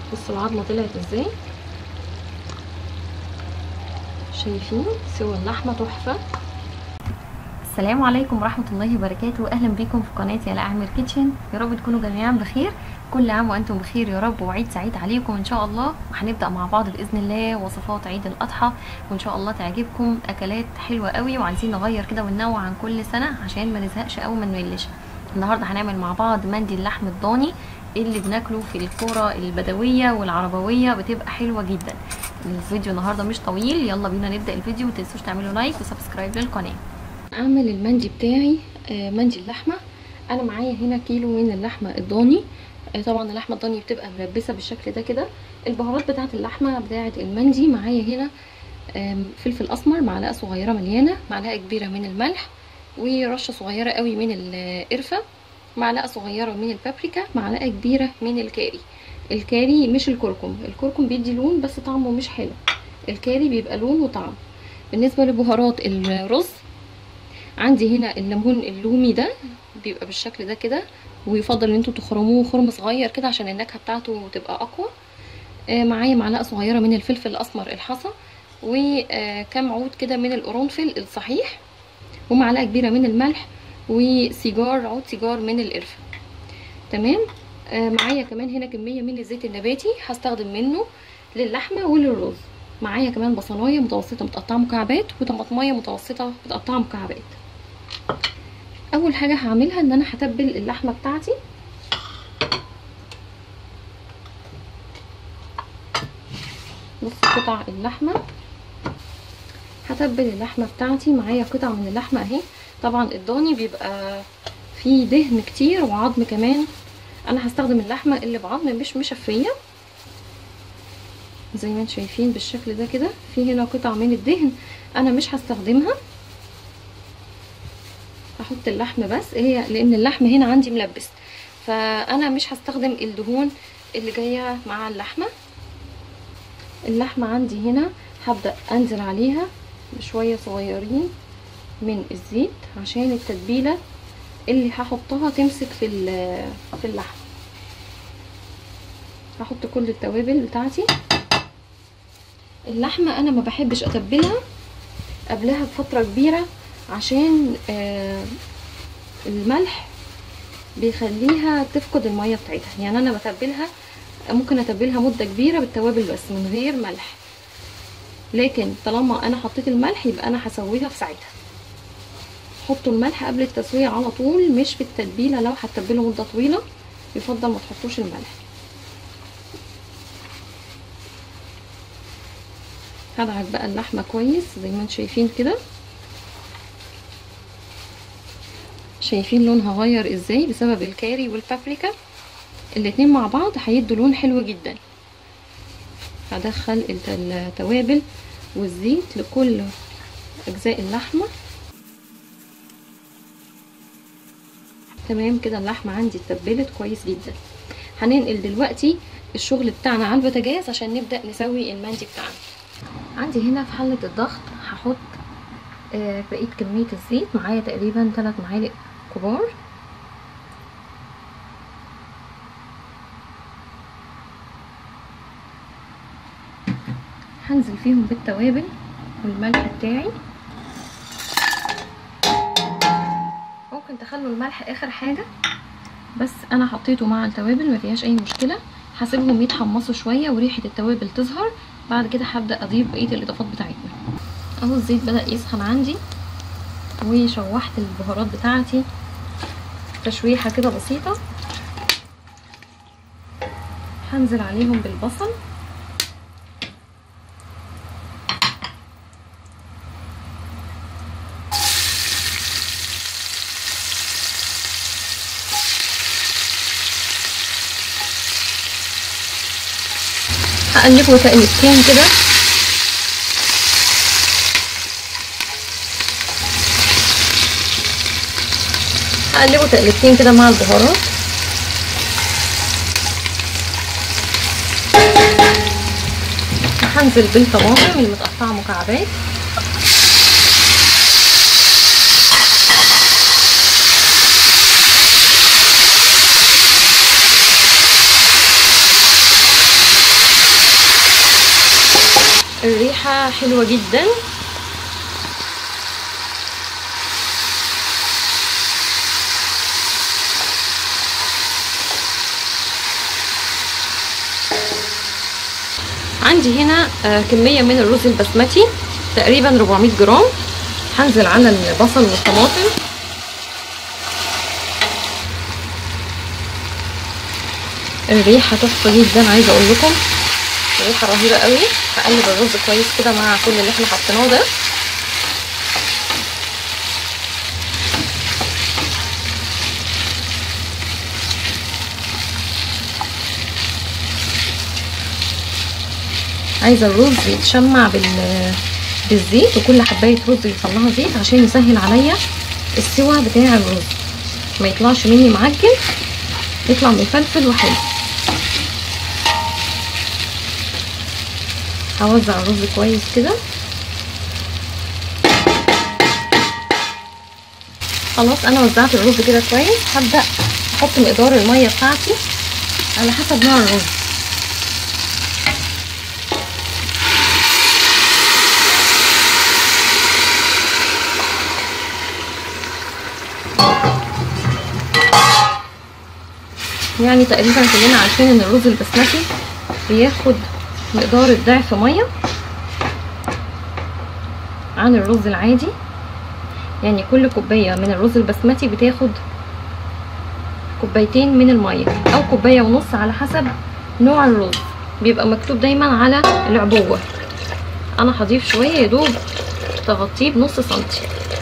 بصوا العظمه طلعت ازاي شايفين سوى اللحمه تحفه السلام عليكم ورحمة الله وبركاته أهلا بكم في قناتي على أعمل كيتشن يا رب تكونوا جميعا بخير كل عام وأنتم بخير يا رب وعيد سعيد عليكم إن شاء الله وهنبدأ مع بعض بإذن الله وصفات عيد الأضحى وإن شاء الله تعجبكم أكلات حلوة قوي وعايزين نغير كده وننوع عن كل سنة عشان ما نزهقش أو ما نملش النهاردة هنعمل مع بعض مندي اللحم الضاني اللي بناكله في القرى البدوية والعربوية بتبقى حلوة جدا الفيديو النهاردة مش طويل يلا بينا نبدأ الفيديو متنسوش تعملوا لايك وسبسكرايب للقناة اعمل المندي بتاعي آه مندي اللحمه انا معايا هنا كيلو من اللحمه الضاني آه طبعا اللحمه الضاني بتبقى ملبسه بالشكل ده كده البهارات بتاعه اللحمه بتاعه المندي معايا هنا آه فلفل اسمر معلقه صغيره مليانه معلقه كبيره من الملح ورشه صغيره قوي من القرفه معلقه صغيره من البابريكا معلقه كبيره من الكاري الكاري مش الكركم الكركم بيدي لون بس طعمه مش حلو الكاري بيبقى لون وطعم بالنسبه لبهارات الرز عندي هنا الليمون اللومي ده بيبقى بالشكل ده كده ويفضل ان انتوا تخرموه خرم صغير كده عشان النكهه بتاعته تبقى اقوى آه معايا معلقه صغيره من الفلفل الاسمر الحصى وكام عود كده من القرنفل الصحيح ومعلقه كبيره من الملح وسيجار عود سيجار من القرفه تمام آه معايا كمان هنا كميه من الزيت النباتي هستخدم منه للحمه وللرز معايا كمان بصلايه متوسطه متقطعه مكعبات وطماطمايه متوسطه متقطعه مكعبات اول حاجه هعملها ان انا هتبل اللحمه بتاعتي بص قطع اللحمه هتبل اللحمه بتاعتي معايا قطع من اللحمه اهي طبعا الضاني بيبقى فيه دهن كتير وعظم كمان انا هستخدم اللحمه اللي بعظم مش مشفيه زي ما انتم شايفين بالشكل ده كده في هنا قطع من الدهن انا مش هستخدمها هحط اللحم بس هي لان اللحم هنا عندي ملبس فانا مش هستخدم الدهون اللي جايه مع اللحمه اللحمه عندي هنا هبدا انزل عليها بشويه صغيرين من الزيت عشان التتبيله اللي هحطها تمسك في في اللحم هحط كل التوابل بتاعتي اللحمه انا ما بحبش اتبلها قبلها بفتره كبيره عشان آه الملح بيخليها تفقد الميه بتاعتها يعني انا بتبلها ممكن اتبلها مده كبيره بالتوابل بس من غير ملح لكن طالما انا حطيت الملح يبقى انا هسويها في ساعتها حطوا الملح قبل التسويه على طول مش في التتبيله لو هتتبلوا مده طويله يفضل ما تحطوش الملح هدعك بقى اللحمه كويس زي ما انتم شايفين كده شايفين لونها غير ازاي بسبب الكاري والبابريكا الاتنين مع بعض هيدوا لون حلو جدا هدخل التوابل والزيت لكل اجزاء اللحمه تمام كده اللحمه عندي اتبلت كويس جدا هننقل دلوقتي الشغل بتاعنا على البوتاجاز عشان نبدا نسوي المندي بتاعنا عندي هنا في حله الضغط هحط آه بقيه كميه الزيت معايا تقريبا 3 معالق كبار هنزل فيهم بالتوابل والملح بتاعي ممكن تخلوا الملح اخر حاجه بس انا حطيته مع التوابل ما فيهاش اي مشكله هسيبهم يتحمصوا شويه وريحه التوابل تظهر بعد كده هبدا اضيف بقيه الاضافات بتاعتنا اهو الزيت بدا يسخن عندي وشوحت البهارات بتاعتي تشويحه كده بسيطه هنزل عليهم بالبصل هقلبه تقلبتين كده هقلبه تقلبتين كده مع البهارات هنزل بالطماطم المتقطعه مكعبات الريحة حلوة جدا عندي هنا كمية من الرز البسمتي تقريبا 400 جرام هنزل على البصل والطماطم الريحة تحفة جدا عايزة اقول لكم الريحة رهيبة قوي هقلب الرز كويس كده مع كل اللي احنا حطيناه ده عايزه الرز يتشمع بال بالزيت وكل حبايه رز يطلعها زيت عشان يسهل عليا السوى بتاع الرز ما يطلعش مني معجن يطلع مفلفل وحلو هوزع الرز كويس كده خلاص انا وزعت الرز كده كويس هبدا احط مقدار الميه بتاعتي على حسب نوع الرز يعني تقريبا كلنا عارفين ان الرز البسمتي بياخد مقدار الضعف ميه عن الرز العادي يعني كل كوبايه من الرز البسمتي بتاخد كوبايتين من الميه او كوبايه ونص على حسب نوع الرز بيبقى مكتوب دايما على العبوه انا هضيف شويه يدوب تغطيه بنص سنتي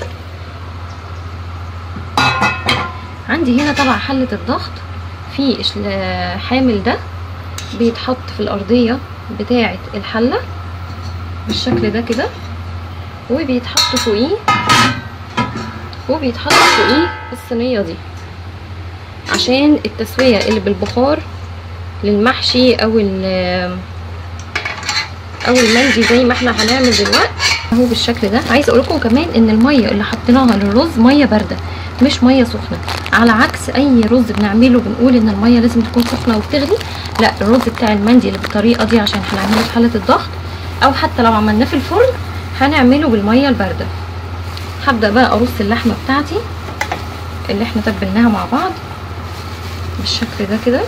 عندي هنا طبعا حله الضغط في حامل ده بيتحط في الارضيه بتاعه الحله بالشكل ده كده وبيتحط فوقيه وبيتحط فوقيه الصينيه دي عشان التسويه اللي بالبخار للمحشي او او المندي زي ما احنا هنعمل دلوقتي اهو بالشكل ده عايزه اقول لكم كمان ان الميه اللي حطيناها للرز ميه بارده مش ميه سخنه على عكس اي رز بنعمله بنقول ان الميه لازم تكون سخنه وبتغلي لا الرز بتاع المندي اللي بالطريقه دي عشان هنعمله في حاله الضغط او حتى لو عملناه في الفرن هنعمله بالميه البارده هبدا بقى ارص اللحمه بتاعتي اللي احنا تبلناها مع بعض بالشكل ده كده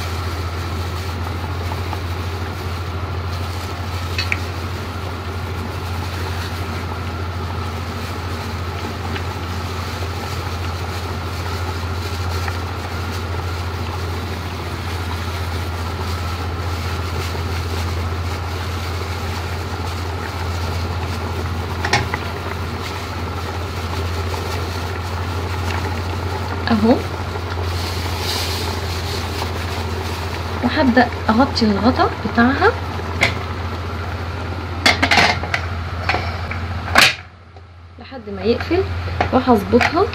اهو وهبدا اغطي الغطا بتاعها لحد ما يقفل وهظبطها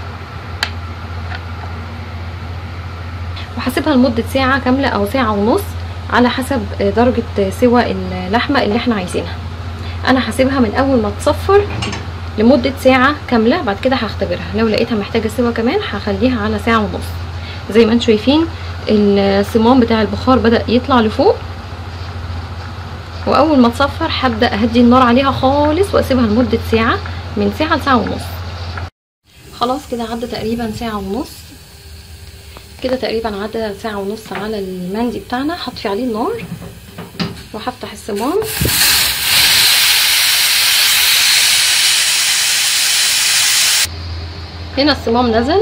وهسيبها لمده ساعه كامله او ساعه ونص على حسب درجه سوى اللحمه اللي احنا عايزينها انا هسيبها من اول ما تصفر لمدة ساعة كاملة بعد كده هختبرها لو لقيتها محتاجة سوا كمان هخليها على ساعة ونص زي ما انتم شايفين الصمام بتاع البخار بدأ يطلع لفوق واول ما تصفر هبدأ اهدي النار عليها خالص واسيبها لمدة ساعة من ساعة لساعة ونص خلاص كده عدى تقريبا ساعة ونص كده تقريبا عدى ساعة ونص على المندي بتاعنا هطفي عليه النار وهفتح الصمام هنا الصمام نزل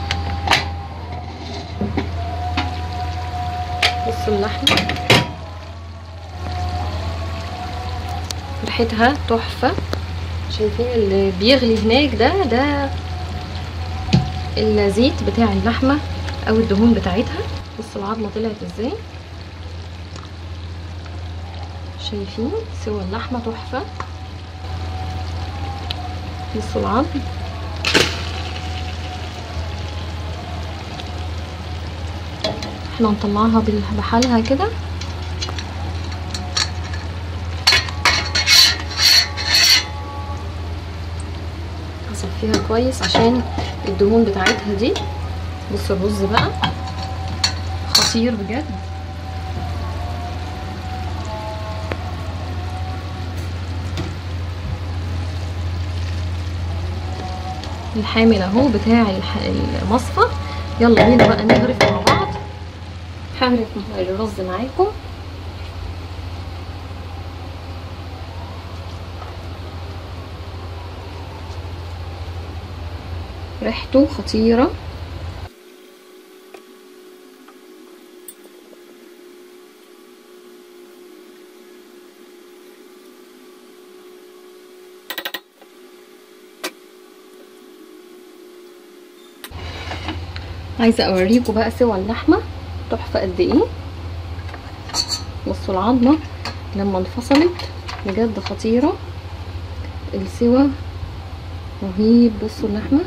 بصوا اللحمة ريحتها تحفة شايفين اللي بيغلي هناك ده ده الزيت بتاع اللحمة او الدهون بتاعتها بصوا العظمة طلعت ازاي شايفين سوى اللحمة تحفة بصوا العظم احنا نطلعها بحالها كده هصفيها كويس عشان الدهون بتاعتها دي بصوا الرز بقى خطير بجد الحامل اهو بتاع المصفى يلا بينا بقى نغرف مع بعض هغرف الرز معاكم ريحته خطيره عايزه اوريكم بقى سوى اللحمه تحفه قد ايه بصوا العظمه لما انفصلت بجد خطيره السوى رهيب بصوا اللحمه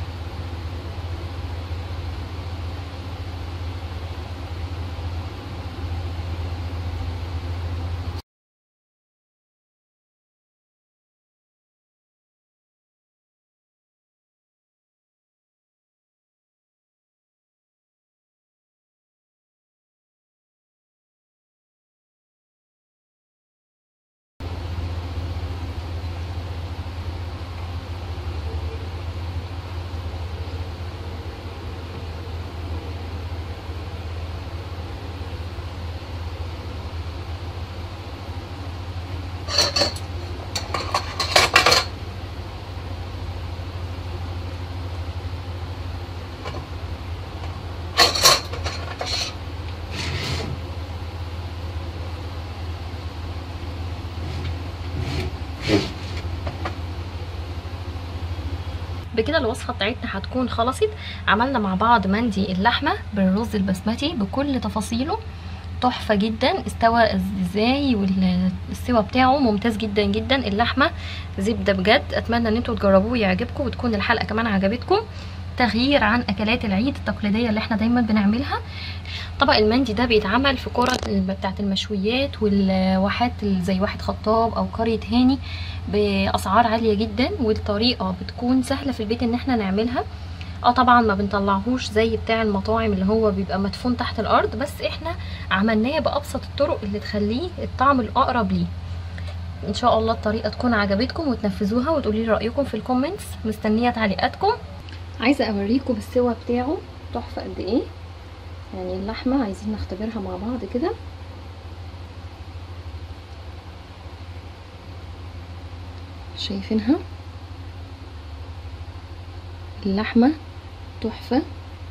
بكده الوصفه بتاعتنا هتكون خلصت عملنا مع بعض مندي اللحمه بالرز البسمتي بكل تفاصيله تحفه جدا استوى ازاي والسوى بتاعه ممتاز جدا جدا اللحمه زبده بجد اتمنى ان انتوا تجربوه ويعجبكم وتكون الحلقه كمان عجبتكم تغيير عن اكلات العيد التقليديه اللي احنا دايما بنعملها طبق المندي ده بيتعمل في كرة بتاعه المشويات والواحات زي واحد خطاب او قريه هاني باسعار عاليه جدا والطريقه بتكون سهله في البيت ان احنا نعملها اه طبعا ما بنطلعهوش زي بتاع المطاعم اللي هو بيبقى مدفون تحت الارض بس احنا عملناه بابسط الطرق اللي تخليه الطعم الاقرب ليه ان شاء الله الطريقه تكون عجبتكم وتنفذوها وتقولي لي رايكم في الكومنتس مستنيه تعليقاتكم عايزه اوريكم السوا بتاعه تحفه قد ايه يعني اللحمه عايزين نختبرها مع بعض كده شايفينها اللحمه تحفه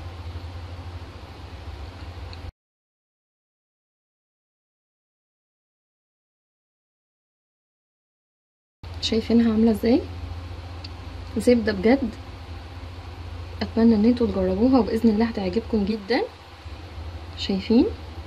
شايفينها عامله ازاي زبده بجد اتمنى ان انتوا تجربوها وباذن الله هتعجبكم جدا شايفين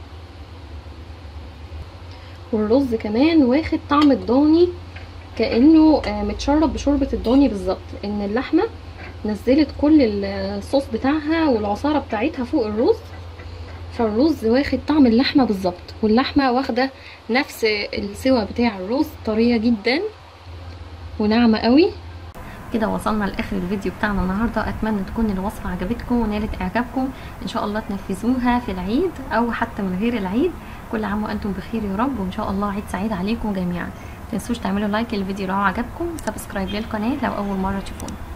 والرز كمان واخد طعم الضاني كانه متشرب بشوربه الضاني بالظبط ان اللحمه نزلت كل الصوص بتاعها والعصاره بتاعتها فوق الرز فالرز واخد طعم اللحمه بالظبط واللحمه واخده نفس السوى بتاع الرز طريه جدا وناعمه قوي كده وصلنا لاخر الفيديو بتاعنا النهارده اتمنى تكون الوصفه عجبتكم ونالت اعجابكم ان شاء الله تنفذوها في العيد او حتى من غير العيد كل عام وانتم بخير يا رب وان شاء الله عيد سعيد عليكم جميعا متنسوش تعملوا لايك للفيديو لو عجبكم سبسكرايب للقناه لو اول مره تشوفونا